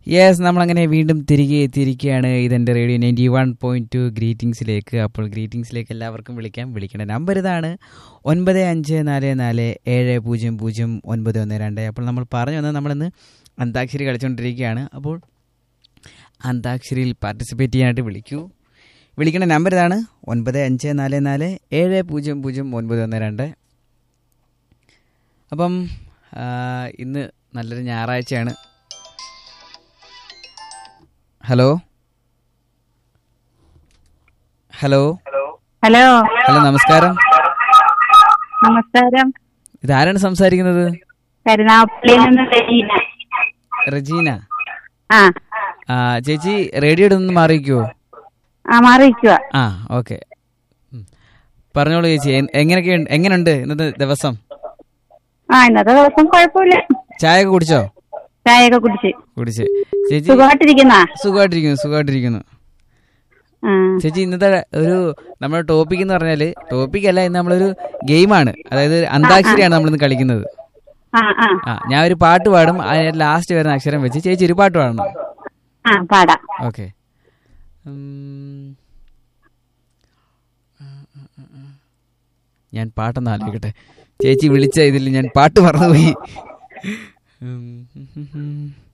Yes നമ്മളങ്ങനെ വീണ്ടും തിരികെ എത്തിയിരിക്കുകയാണ് ഇതെൻ്റെ radio ninety one point two ഗ്രീറ്റിംഗ്സിലേക്ക് അപ്പോൾ ഗ്രീറ്റിംഗ്സിലേക്ക് എല്ലാവർക്കും വിളിക്കാം വിളിക്കേണ്ട നമ്പർ ഇതാണ് ഒൻപത് അഞ്ച് നാല് നാല് ഏഴ് പൂജ്യം പൂജ്യം ഒൻപത് ഒന്ന് രണ്ട് അപ്പോൾ നമ്മൾ പറഞ്ഞു വന്നത് നമ്മളിന്ന് അന്താക്ഷരി കളിച്ചുകൊണ്ടിരിക്കുകയാണ് അപ്പോൾ അന്താക്ഷരിയിൽ പാർട്ടിസിപ്പേറ്റ് ചെയ്യാനായിട്ട് വിളിക്കൂ വിളിക്കേണ്ട നമ്പർ ഇതാണ് ഒൻപത് അഞ്ച് നാല് നാല് ഏഴ് പൂജ്യം പൂജ്യം ഒൻപത് ഒന്ന് രണ്ട് അപ്പം ആ, ഇന്ന് നല്ലൊരു ഞായറാഴ്ചയാണ് ഹലോ ഹലോ ഹലോ ഹലോ നമസ്കാരം നമസ്കാരം ഇതാരാണ് സംസാരിക്കുന്നത് കരുനാപ്പള്ളിയിൽ നിന്ന് റെജീന റജീന ആ ആ ചേച്ചി റേഡിയോയുടെ ഒന്ന് മാറിയിരിക്കുമോ ആ മാറിയിരിക്കുക ആ ഓക്കെ പറഞ്ഞോളൂ ചേച്ചി എ- എങ്ങനെയൊക്കെ എങ്ങനെയുണ്ട് ഇന്നത്തെ ദിവസം ആ ഇന്നത്തെ ദിവസം കുഴപ്പമില്ല ചായ ഒക്കെ കുടിച്ചോ ചായയൊക്കെ കുടിച്ച് കുടിച്ച് ചേച്ചി സുഖമായിട്ടിരിക്കുന്ന സുഖമായിട്ടിരിക്കുന്നു സുഖമായിട്ടിരിക്കുന്നു ചേച്ചി ഇന്നത്തെ ഒരു നമ്മുടെ ടോപ്പിക് എന്ന് പറഞ്ഞാല് ടോപ്പിക് അല്ല ഇന്ന് നമ്മളൊരു ഗെയിമാണ് അതായത് അന്താക്ഷരിയാണ് നമ്മളിന്ന് കളിക്കുന്നത് ആ ആ ആ ഞാൻ ഒരു പാട്ട് പാടും അതിന് ലാസ്റ്റ് വരുന്ന അക്ഷരം വെച്ച് ചേച്ചി ഒരു പാട്ട് പാടണം ആ പാടാം ഓക്കെ ഞാൻ പാട്ടൊന്ന് ആലോചിക്കട്ടെ ചേച്ചി വിളിച്ച ഇതിൽ ഞാൻ പാട്ട് മറന്നുപോയി ഉം, ഉം, ഉം, ഉം.